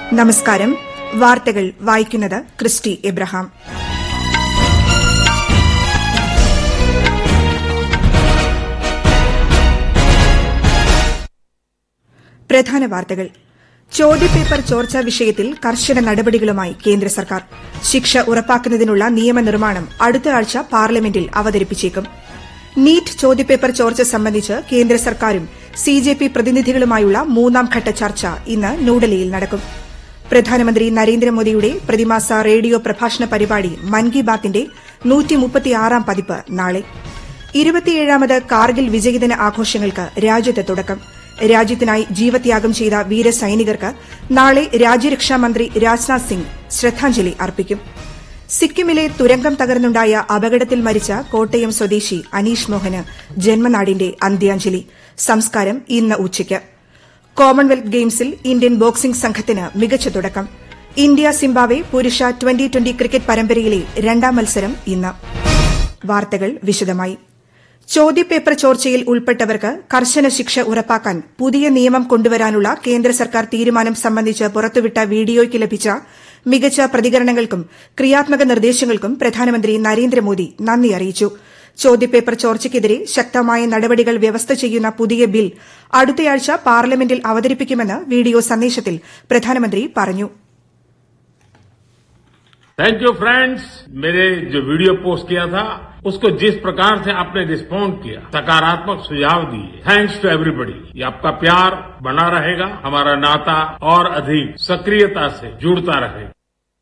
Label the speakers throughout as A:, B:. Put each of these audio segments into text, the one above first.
A: നമസ്കാരം വാർത്തകൾ വായിക്കുന്നത് ക്രിസ്റ്റി എബ്രഹാം പ്രധാന വാർത്തകൾ ചോദ്യപേപ്പർ ചോർച്ചാ വിഷയത്തിൽ കർശന നടപടികളുമായി കേന്ദ്ര സർക്കാർ ശിക്ഷ ഉറപ്പാക്കുന്നതിനുള്ള നിയമനിർമ്മാണം അടുത്ത ആഴ്ച പാർലമെന്റിൽ അവതരിപ്പിച്ചേക്കും നീറ്റ് ചോദ്യപേപ്പർ ചോർച്ച സംബന്ധിച്ച് കേന്ദ്ര സർക്കാരും സിജെപി പ്രതിനിധികളുമായുള്ള മൂന്നാം ഘട്ട ചർച്ച ഇന്ന് ന്യൂഡൽഹിയിൽ നടക്കും പ്രധാനമന്ത്രി നരേന്ദ്രമോദിയുടെ പ്രതിമാസ റേഡിയോ പ്രഭാഷണ പരിപാടി മൻ കി ബാത്തിന്റെ നൂറ്റിമുപ്പത്തിയാറാം പതിപ്പ് നാളെ ഇരുപത്തിയേഴാമത് കാർഗിൽ വിജയദിന ആഘോഷങ്ങൾക്ക് രാജ്യത്ത് തുടക്കം രാജ്യത്തിനായി ജീവത്യാഗം ചെയ്ത വീരസൈനികർക്ക് നാളെ രാജ്യരക്ഷാമന്ത്രി രാജ്നാഥ് സിംഗ് ശ്രദ്ധാഞ്ജലി അർപ്പിക്കും സിക്കിമിലെ തുരങ്കം തകർന്നുണ്ടായ അപകടത്തിൽ മരിച്ച കോട്ടയം സ്വദേശി അനീഷ് മോഹന് ജന്മനാടിന്റെ അന്ത്യാഞ്ജലി സംസ്കാരം ഇന്ന് ഉച്ചയ്ക്ക് കോമൺവെൽത്ത് ഗെയിംസിൽ ഇന്ത്യൻ ബോക്സിംഗ് സംഘത്തിന് മികച്ച തുടക്കം ഇന്ത്യ സിംബാബ്വെ പുരുഷ ട്വന്റി ട്വന്റി ക്രിക്കറ്റ് പരമ്പരയിലെ രണ്ടാം മത്സരം ഇന്ന് വാർത്തകൾ വിശദമായി ചോദ്യപേപ്പർ ചോർച്ചയിൽ ഉൾപ്പെട്ടവർക്ക് കർശന ശിക്ഷ ഉറപ്പാക്കാൻ പുതിയ നിയമം കൊണ്ടുവരാനുള്ള കേന്ദ്ര സർക്കാർ തീരുമാനം സംബന്ധിച്ച് പുറത്തുവിട്ട വീഡിയോയ്ക്ക് ലഭിച്ച മികച്ച പ്രതികരണങ്ങൾക്കും ക്രിയാത്മക നിർദ്ദേശങ്ങൾക്കും പ്രധാനമന്ത്രി നരേന്ദ്രമോദി നന്ദി അറിയിച്ചു ചോദ്യപേപ്പർ ചോർച്ചയ്ക്കെതിരെ ശക്തമായ നടപടികൾ വ്യവസ്ഥ ചെയ്യുന്ന പുതിയ ബിൽ അടുത്തയാഴ്ച പാർലമെന്റിൽ അവതരിപ്പിക്കുമെന്ന് വീഡിയോ സന്ദേശത്തിൽ പ്രധാനമന്ത്രി പറഞ്ഞു
B: थैंक यू फ्रेंड्स मेरे जो वीडियो पोस्ट किया था उसको जिस प्रकार से आपने रिस्पॉन्ड किया सकारात्मक सुझाव दिए थैंक्स टू एवरीबडी ये आपका प्यार बना रहेगा हमारा नाता और अधिक सक्रियता से जुड़ता रहेगा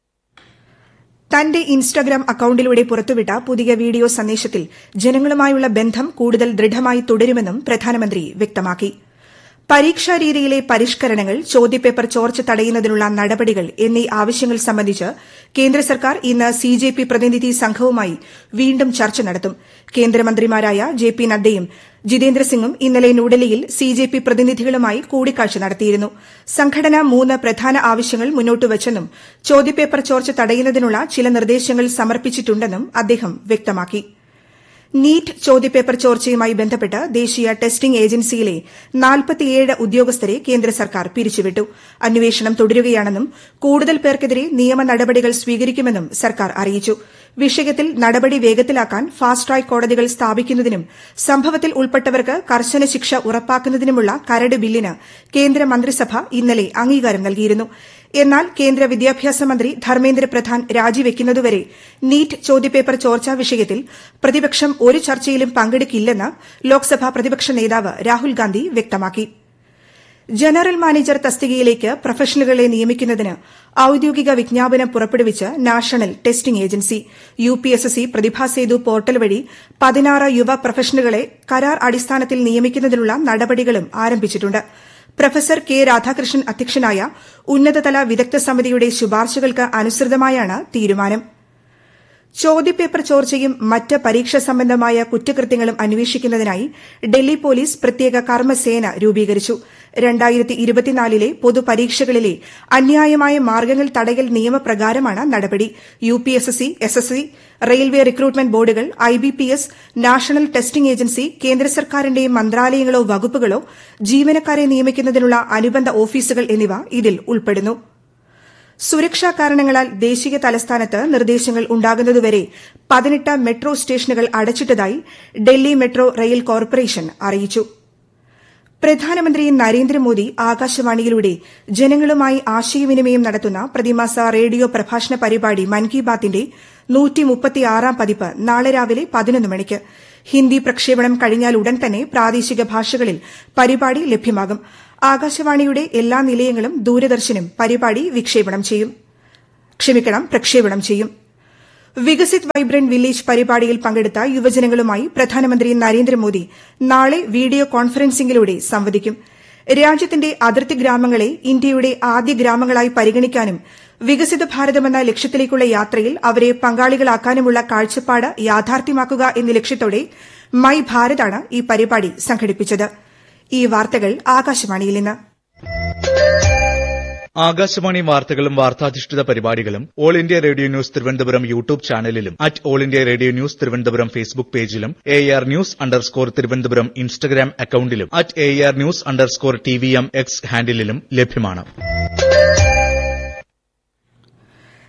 A: തന്റെ ഇൻസ്റ്റഗ്രാം അക്കൌണ്ടിലൂടെ പുറത്തുവിട്ട പുതിയ വീഡിയോ സന്ദേശത്തിൽ ജനങ്ങളുമായുള്ള ബന്ധം കൂടുതൽ ദൃഢമായി തുടരുമെന്നും പ്രധാനമന്ത്രി വ്യക്തമാക്കി പരീക്ഷാ രീതിയിലെ പരിഷ്കരണങ്ങൾ ചോദ്യപേപ്പർ ചോർച്ച തടയുന്നതിനുള്ള നടപടികൾ എന്നീ ആവശ്യങ്ങൾ സംബന്ധിച്ച് കേന്ദ്ര സർക്കാർ ഇന്ന് സിജെപി പ്രതിനിധി സംഘവുമായി വീണ്ടും ചർച്ച നടത്തും കേന്ദ്രമന്ത്രിമാരായ ജെ പി നദ്ദയും ജിതേന്ദ്ര സിംഗും ഇന്നലെ ന്യൂഡൽഹിയിൽ സിജെപി പ്രതിനിധികളുമായി കൂടിക്കാഴ്ച നടത്തിയിരുന്നു സംഘടന മൂന്ന് പ്രധാന ആവശ്യങ്ങൾ മുന്നോട്ടുവച്ചെന്നും ചോദ്യപേപ്പർ ചോർച്ച തടയുന്നതിനുള്ള ചില നിർദ്ദേശങ്ങൾ സമർപ്പിച്ചിട്ടുണ്ടെന്നും അദ്ദേഹം വ്യക്തമാക്കി നീറ്റ് ചോദ്യപേപ്പർ ചോർച്ചയുമായി ബന്ധപ്പെട്ട് ദേശീയ ടെസ്റ്റിംഗ് ഏജൻസിയിലെ നാൽപ്പത്തിയേഴ് ഉദ്യോഗസ്ഥരെ കേന്ദ്ര സർക്കാർ പിരിച്ചുവിട്ടു അന്വേഷണം തുടരുകയാണെന്നും കൂടുതൽ പേർക്കെതിരെ നിയമ നടപടികൾ സ്വീകരിക്കുമെന്നും സർക്കാർ അറിയിച്ചു വിഷയത്തിൽ നടപടി വേഗത്തിലാക്കാൻ ഫാസ്റ്റ് ട്രാക്ക് കോടതികൾ സ്ഥാപിക്കുന്നതിനും സംഭവത്തിൽ ഉൾപ്പെട്ടവർക്ക് കർശന ശിക്ഷ ഉറപ്പാക്കുന്നതിനുമുള്ള കരട് ബില്ലിന് കേന്ദ്ര മന്ത്രിസഭ ഇന്നലെ അംഗീകാരം നൽകിയിരുന്നു എന്നാൽ കേന്ദ്ര വിദ്യാഭ്യാസ മന്ത്രി ധർമ്മേന്ദ്ര പ്രധാൻ രാജിവെക്കുന്നതുവരെ നീറ്റ് ചോദ്യപേപ്പർ ചോർച്ചാ വിഷയത്തിൽ പ്രതിപക്ഷം ഒരു ചർച്ചയിലും പങ്കെടുക്കില്ലെന്ന് ലോക്സഭാ പ്രതിപക്ഷ നേതാവ് രാഹുൽ ഗാന്ധി വ്യക്തമാക്കി ജനറൽ മാനേജർ തസ്തികയിലേക്ക് പ്രൊഫഷണലുകളെ നിയമിക്കുന്നതിന് ഔദ്യോഗിക വിജ്ഞാപനം പുറപ്പെടുവിച്ച് national testing agency UPSSC Pratibha Setu portal വഴി പതിനാറ് യുവ പ്രൊഫഷണലുകളെ കരാർ അടിസ്ഥാനത്തിൽ നിയമിക്കുന്നതിനുള്ള നടപടികളും ആരംഭിച്ചിട്ടുണ്ട് പ്രൊഫസർ കെ രാധാകൃഷ്ണൻ അധ്യക്ഷനായ ഉന്നതതല വിദഗ്ധ സമിതിയുടെ ശുപാർശകൾക്ക് അനുസൃതമായാണ് തീരുമാനം ചോദ്യപേപ്പർ ചോർച്ചയും മറ്റ് പരീക്ഷ സംബന്ധമായ കുറ്റകൃത്യങ്ങളും അന്വേഷിക്കുന്നതിനായി ഡൽഹി പോലീസ് പ്രത്യേക കർമ്മസേന രൂപീകരിച്ചു ലെ പൊതുപരീക്ഷകളിലെ അന്യായമായ മാർഗ്ഗങ്ങൾ തടയൽ നിയമപ്രകാരമാണ് നടപടി യുപിഎസ്എസ്സി എസ്എസ്സി റെയിൽവേ റിക്രൂട്ട്മെന്റ് ബോർഡുകൾ ഐബിപിഎസ് നാഷണൽ ടെസ്റ്റിംഗ് ഏജൻസി കേന്ദ്ര സർക്കാരിന്റെ മന്ത്രാലയങ്ങളോ വകുപ്പുകളോ ജീവനക്കാരെ നിയമിക്കുന്നതിനുള്ള അനുബന്ധ ഓഫീസുകൾ എന്നിവ ഇതിൽ ഉൾപ്പെടുന്നു സുരക്ഷാ കാരണങ്ങളാൽ ദേശീയ തലസ്ഥാനത്ത് നിർദ്ദേശങ്ങൾ ഉണ്ടാകുന്നതുവരെ പതിനെട്ട് മെട്രോ സ്റ്റേഷനുകൾ അടച്ചിട്ടതായി ഡൽഹി മെട്രോ റെയിൽ കോർപ്പറേഷൻ അറിയിച്ചു പ്രധാനമന്ത്രി നരേന്ദ്രമോദി ആകാശവാണിയിലൂടെ ജനങ്ങളുമായി ആശയവിനിമയം നടത്തുന്ന പ്രതിമാസ റേഡിയോ പ്രഭാഷണ പരിപാടി മൻ കി ബാത്തിന്റെ നൂറ്റിമുപ്പത്തിയാറാം പതിപ്പ് നാളെ രാവിലെ പതിനൊന്ന് മണിക്ക് ഹിന്ദി പ്രക്ഷേപണം കഴിഞ്ഞാൽ ഉടൻ തന്നെ പ്രാദേശിക ഭാഷകളിൽ പരിപാടി ലഭ്യമാകും ആകാശവാണിയുടെ എല്ലാ നിലയങ്ങളും ദൂരദർശനും പരിപാടി വിക്ഷേപണം ചെയ്യും ക്ഷമിക്കണം പ്രക്ഷേപണം ചെയ്യും വികസിത് വൈബ്രന്റ് വില്ലേജ് പരിപാടിയിൽ പങ്കെടുത്ത യുവജനങ്ങളുമായി പ്രധാനമന്ത്രി നരേന്ദ്രമോദി നാളെ വീഡിയോ കോൺഫറൻസിംഗിലൂടെ സംവദിക്കും രാജ്യത്തിന്റെ അതിർത്തി ഗ്രാമങ്ങളെ ഇന്ത്യയുടെ ആദ്യ ഗ്രാമങ്ങളായി പരിഗണിക്കാനും വികസിത ഭാരതമെന്ന ലക്ഷ്യത്തിലേക്കുള്ള യാത്രയിൽ അവരെ പങ്കാളികളാക്കാനുമുള്ള കാഴ്ചപ്പാട് യാഥാർത്ഥ്യമാക്കുക എന്ന ലക്ഷ്യത്തോടെ മൈ ഭാരതാണ് ഈ പരിപാടി സംഘടിപ്പിച്ചത് ഈ വാർത്തകൾ ആകാശവാണിയിൽ നിന്ന്
C: ആകാശവാണി വാർത്തകളും വാർത്താധിഷ്ഠിത പരിപാടികളും all India radio news Thiruvananthapuram YouTube ചാനലിലും at all India radio news Thiruvananthapuram Facebook പേജിലും A R news underscore Thiruvananthapuram Instagram അക്കൌണ്ടിലും at A R news underscore T V M X ഹാൻഡിലും ലഭ്യമാണ്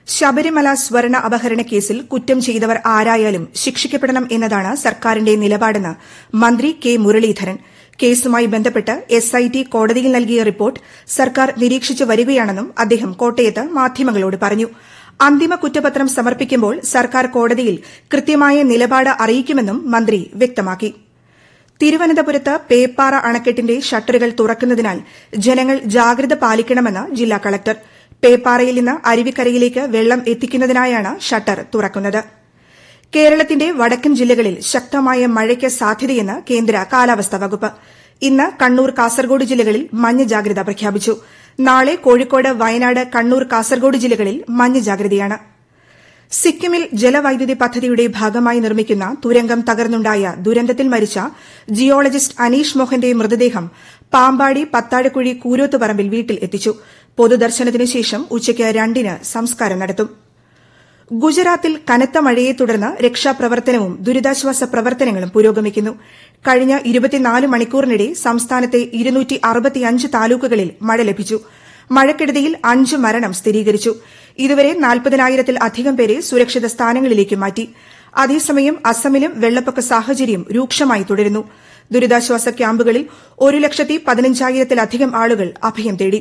A: ശബരിമല സ്വർണ്ണ അപഹരണ കേസിൽ കുറ്റം ചെയ്തവർ ആരായാലും ശിക്ഷിക്കപ്പെടണം എന്നതാണ് സർക്കാരിന്റെ നിലപാടെന്ന് മന്ത്രി കെ മുരളീധരൻ കേസുമായി ബന്ധപ്പെട്ട് എസ്ഐടി കോടതിയിൽ നൽകിയ റിപ്പോർട്ട് സർക്കാർ നിരീക്ഷിച്ചു വരികയാണെന്നും അദ്ദേഹം കോട്ടയത്ത് മാധ്യമങ്ങളോട് പറഞ്ഞു അന്തിമ കുറ്റപത്രം സമർപ്പിക്കുമ്പോൾ സർക്കാർ കോടതിയിൽ കൃത്യമായ നിലപാട് അറിയിക്കുമെന്നും മന്ത്രി വ്യക്തമാക്കി തിരുവനന്തപുരത്ത് പേപ്പാറ അണക്കെട്ടിന്റെ ഷട്ടറുകൾ തുറക്കുന്നതിനാൽ ജനങ്ങൾ ജാഗ്രത പാലിക്കണമെന്ന് ജില്ലാ കളക്ടർ പേപ്പാറയിൽ നിന്ന് അരുവിക്കരയിലേക്ക് വെള്ളം എത്തിക്കുന്നതിനായാണ് ഷട്ടർ തുറക്കുന്നത് കേരളത്തിന്റെ വടക്കൻ ജില്ലകളിൽ ശക്തമായ മഴയ്ക്ക് സാധ്യതയെന്ന് കേന്ദ്ര കാലാവസ്ഥാ വകുപ്പ് ഇന്ന് കണ്ണൂർ കാസർഗോഡ് ജില്ലകളിൽ മഞ്ഞ ജാഗ്രത പ്രഖ്യാപിച്ചു നാളെ കോഴിക്കോട് വയനാട് കണ്ണൂർ കാസർഗോഡ് ജില്ലകളിൽ മഞ്ഞ ജാഗ്രതയാണ് സിക്കിമിൽ ജലവൈദ്യുതി പദ്ധതിയുടെ ഭാഗമായി നിർമ്മിക്കുന്ന തുരങ്കം തകർന്നുണ്ടായ ദുരന്തത്തിൽ മരിച്ച ജിയോളജിസ്റ്റ് അനീഷ് മോഹന്റെ മൃതദേഹം പാമ്പാടി പത്താഴക്കുഴി കൂരോത്തുപറമ്പിൽ വീട്ടിൽ എത്തിച്ചു പൊതുദർശനത്തിനു ശേഷം ഉച്ചയ്ക്ക് രണ്ടിന് സംസ്കാരം നടത്തും ഗുജറാത്തിൽ കനത്ത മഴയെ തുടർന്ന് രക്ഷാപ്രവർത്തനവും ദുരിതാശ്വാസ പ്രവർത്തനങ്ങളും പുരോഗമിക്കുന്നു കഴിഞ്ഞ ഇരുപത്തിനാല് മണിക്കൂറിനിടെ സംസ്ഥാനത്തെ താലൂക്കുകളിൽ മഴ ലഭിച്ചു മഴക്കെടുതിയിൽ അഞ്ച് മരണം സ്ഥിരീകരിച്ചു ഇതുവരെ നാൽപ്പതിനായിരത്തിൽ അധികം പേരെ സുരക്ഷിത സ്ഥാനങ്ങളിലേക്ക് മാറ്റി അതേസമയം അസമിലും വെള്ളപ്പൊക്ക സാഹചര്യം രൂക്ഷമായി തുടരുന്നു ദുരിതാശ്വാസ ക്യാമ്പുകളിൽ ഒരു ലക്ഷത്തി പതിനഞ്ചായിരത്തിലധികം ആളുകൾ അഭയം തേടി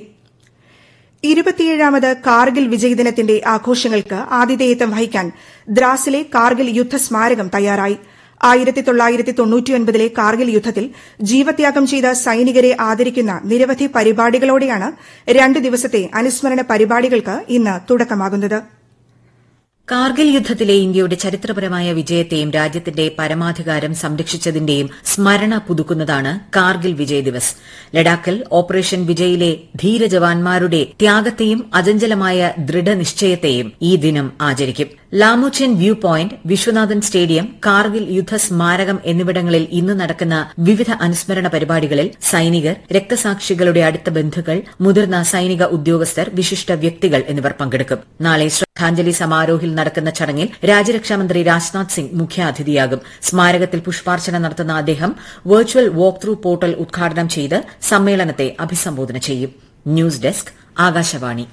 A: ഇരുപത്തിയേഴാമത് കാർഗിൽ വിജയ് ദിനത്തിന്റെ ആഘോഷങ്ങൾക്ക് ആതിഥേയത്വം വഹിക്കാൻ ദ്രാസിലെ കാർഗിൽ യുദ്ധ സ്മാരകം തയ്യാറായി ആയിരത്തി തൊള്ളായിരത്തി തൊണ്ണൂറ്റിയൊൻപതിലെ കാർഗിൽ യുദ്ധത്തിൽ ജീവത്യാഗം ചെയ്ത സൈനികരെ ആദരിക്കുന്ന നിരവധി പരിപാടികളോടെയാണ് രണ്ട് ദിവസത്തെ അനുസ്മരണ പരിപാടികൾക്ക് ഇന്ന് തുടക്കമാകുന്നത്
D: കാർഗിൽ യുദ്ധത്തിലെ ഇന്ത്യയുടെ ചരിത്രപരമായ വിജയത്തെയും രാജ്യത്തിന്റെ പരമാധികാരം സംരക്ഷിച്ചതിന്റെയും സ്മരണ പുതുക്കുന്നതാണ് കാർഗിൽ വിജയ് ദിവസ് ലഡാക്കിൽ ഓപ്പറേഷൻ വിജയിലെ ധീരജവാന്മാരുടെ ത്യാഗത്തെയും അചഞ്ചലമായ ദൃഢനിശ്ചയത്തെയും ഈ ദിനം ആചരിക്കും Lamochen view point Viswanathan stadium Kargil യുദ്ധ സ്മാരകം എന്നിവിടങ്ങളിൽ ഇന്ന് നടക്കുന്ന വിവിധ അനുസ്മരണ പരിപാടികളിൽ സൈനികർ രക്തസാക്ഷികളുടെ അടുത്ത ബന്ധുക്കൾ മുതിർന്ന സൈനിക ഉദ്യോഗസ്ഥർ വിശിഷ്ട വ്യക്തികൾ എന്നിവർ പങ്കെടുക്കും നാളെ ശ്രദ്ധാഞ്ജലി സമാരോഹിൽ നടക്കുന്ന ചടങ്ങിൽ രാജ്യരക്ഷാമന്ത്രി രാജ്നാഥ് സിംഗ് മുഖ്യാതിഥിയാകും സ്മാരകത്തിൽ പുഷ്പാർച്ചന നടത്തുന്ന അദ്ദേഹം വെർച്വൽ വാക്ക് ത്രൂ പോർട്ടൽ ഉദ്ഘാടനം ചെയ്ത് സമ്മേളനത്തെ അഭിസംബോധന ചെയ്യും news desk Akashvani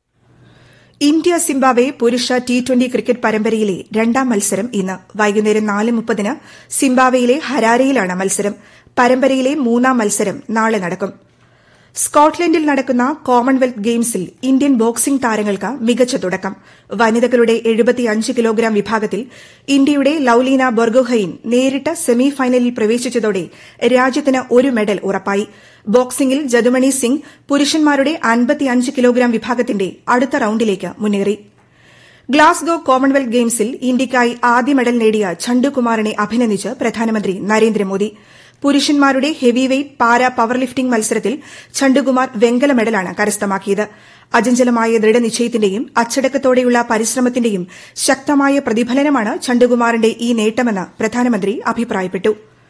A: India Zimbabwe പുരുഷ ടി ട്വന്റി ക്രിക്കറ്റ് പരമ്പരയിലെ രണ്ടാം മത്സരം ഇന്ന് വൈകുന്നേരം നാല് മുപ്പതിന് സിംബാബ്വെയിലെ ഹരാരയിലാണ് മത്സരം പരമ്പരയിലെ മൂന്നാം മത്സരം നാളെ നടക്കും സ്കോട്ട്ലൻഡിൽ നടക്കുന്ന കോമൺവെൽത്ത് ഗെയിംസിൽ ഇന്ത്യൻ ബോക്സിംഗ് താരങ്ങൾക്ക് മികച്ച തുടക്കം വനിതകളുടെ കിലോഗ്രാം വിഭാഗത്തിൽ ഇന്ത്യയുടെ ലൌലീന ബൊർഗോഹൈൻ നേരിട്ട് സെമി ഫൈനലിൽ പ്രവേശിച്ചതോടെ രാജ്യത്തിന് ഒരു മെഡൽ ഉറപ്പായി ബോക്സിംഗിൽ ജദുമണി സിംഗ് പുരുഷന്മാരുടെ കിലോഗ്രാം വിഭാഗത്തിന്റെ അടുത്ത റൌണ്ടിലേക്ക് മുന്നേറി ഗ്ലാസ്ഗോ കോമൺവെൽത്ത് ഗെയിംസിൽ ഇന്ത്യയ്ക്കായി ആദ്യ മെഡൽ നേടിയ ഛണ്ടുകുമാറിനെ അഭിനന്ദിച്ച് പ്രധാനമന്ത്രി നരേന്ദ്രമോദി പുരുഷന്മാരുടെ heavy weight para power lifting മത്സരത്തിൽ ഛണ്ടുകുമാർ വെങ്കല മെഡലാണ് കരസ്ഥമാക്കിയത് അചഞ്ചലമായ ദൃഢനിശ്ചയത്തിന്റെയും അച്ചടക്കത്തോടെയുള്ള പരിശ്രമത്തിന്റെയും ശക്തമായ പ്രതിഫലനമാണ് ഛണ്ടുകുമാറിന്റെ ഈ നേട്ടമെന്ന് പ്രധാനമന്ത്രി അഭിപ്രായപ്പെട്ടു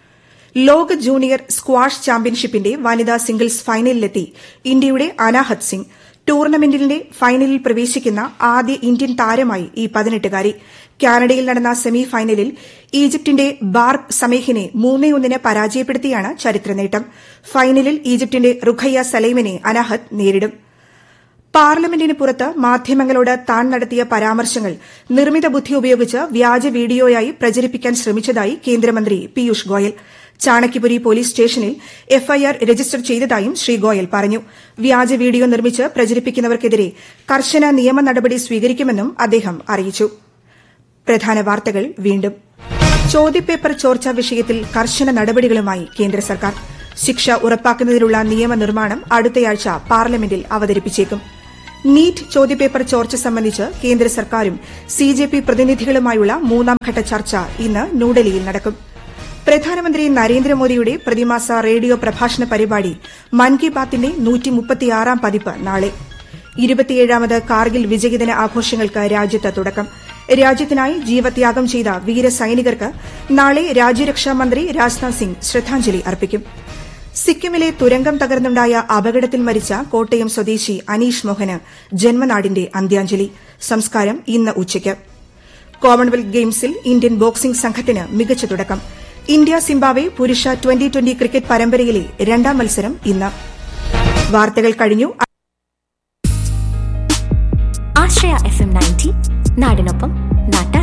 A: ലോക ജൂനിയർ സ്ക്വാഷ് ചാമ്പ്യൻഷിപ്പിന്റെ വനിതാ സിംഗിൾസ് ഫൈനലിലെത്തി ഇന്ത്യയുടെ അനാഹത് സിംഗ് ടൂർണമെന്റിന്റെ ഫൈനലിൽ പ്രവേശിക്കുന്ന ആദ്യ ഇന്ത്യൻ താരമായി ഈ പതിനെട്ടുകാരി കാനഡയിൽ നടന്ന സെമി ഫൈനലിൽ ഈജിപ്തിന്റെ ബാർബ് സമേഹിനെ മൂന്നേ ഒന്നിന് പരാജയപ്പെടുത്തിയാണ് ചരിത്ര നേട്ടം ഫൈനലിൽ ഈജിപ്തിന്റെ റുഖയ്യ സലൈമിനെ അനാഹത് നേരിടും പാർലമെന്റിന് പുറത്ത് മാധ്യമങ്ങളോട് താൻ നടത്തിയ പരാമർശങ്ങൾ നിർമ്മിത ബുദ്ധി ഉപയോഗിച്ച് വ്യാജ വീഡിയോയായി പ്രചരിപ്പിക്കാൻ ശ്രമിച്ചതായി കേന്ദ്രമന്ത്രി പീയൂഷ് ഗോയൽ ചാണക്യപുരി പോലീസ് സ്റ്റേഷനിൽ എഫ്ഐആർ രജിസ്റ്റർ ചെയ്തതായും ശ്രീ ഗോയൽ പറഞ്ഞു വ്യാജ വീഡിയോ നിർമ്മിച്ച് പ്രചരിപ്പിക്കുന്നവർക്കെതിരെ കർശന നിയമ നടപടി സ്വീകരിക്കുമെന്നും അദ്ദേഹം അറിയിച്ചു പ്രധാന വാർത്തകൾ വീണ്ടും ചോദ്യപേപ്പർ ചോർച്ചാ വിഷയത്തിൽ കർശന നടപടികളുമായി കേന്ദ്ര സർക്കാർ ശിക്ഷ ഉറപ്പാക്കുന്നതിനുള്ള നിയമനിർമ്മാണം അടുത്തയാഴ്ച പാർലമെന്റിൽ അവതരിപ്പിച്ചേക്കും നീറ്റ് ചോദ്യപേപ്പർ ചോർച്ച സംബന്ധിച്ച് കേന്ദ്ര സർക്കാരും സിജെപി പ്രതിനിധികളുമായുള്ള മൂന്നാം ഘട്ട ചർച്ച ഇന്ന് ന്യൂഡൽഹിയിൽ നടക്കും പ്രധാനമന്ത്രി നരേന്ദ്രമോദിയുടെ പ്രതിമാസ റേഡിയോ പ്രഭാഷണ പരിപാടി മൻ കി ബാത്തിന്റെ നൂറ്റിമുപ്പത്തിയാറാം പതിപ്പ് നാളെ ഇരുപത്തിയേഴാമത് കാർഗിൽ വിജയദിന ആഘോഷങ്ങൾക്ക് രാജ്യത്ത് തുടക്കം രാജ്യത്തിനായി ജീവത്യാഗം ചെയ്ത വീരസൈനികർക്ക് നാളെ രാജ്യരക്ഷാമന്ത്രി രാജ്നാഥ് സിംഗ് ശ്രദ്ധാഞ്ജലി അർപ്പിക്കും സിക്കിമിലെ തുരങ്കം തകർന്നുണ്ടായ അപകടത്തിൽ മരിച്ച കോട്ടയം സ്വദേശി അനീഷ് മോഹന് ജന്മനാടിന്റെ അന്ത്യാഞ്ജലി സംസ്കാരം ഇന്ന് ഉച്ചയ്ക്ക് കോമൺവെൽത്ത് ഗെയിംസിൽ ഇന്ത്യൻ ബോക്സിംഗ് സംഘത്തിന് മികച്ച തുടക്കം ഇന്ത്യ സിംബാബ്വെ പുരുഷ ട്വന്റി ട്വന്റി ക്രിക്കറ്റ് പരമ്പരയിലെ രണ്ടാം മത്സരം ഇന്ന് വാർത്തകൾ കഴിഞ്ഞു
E: ആശ്രയ എഫ് എം നയൻറ്റി നാടിനൊപ്പം നാട്ടാർ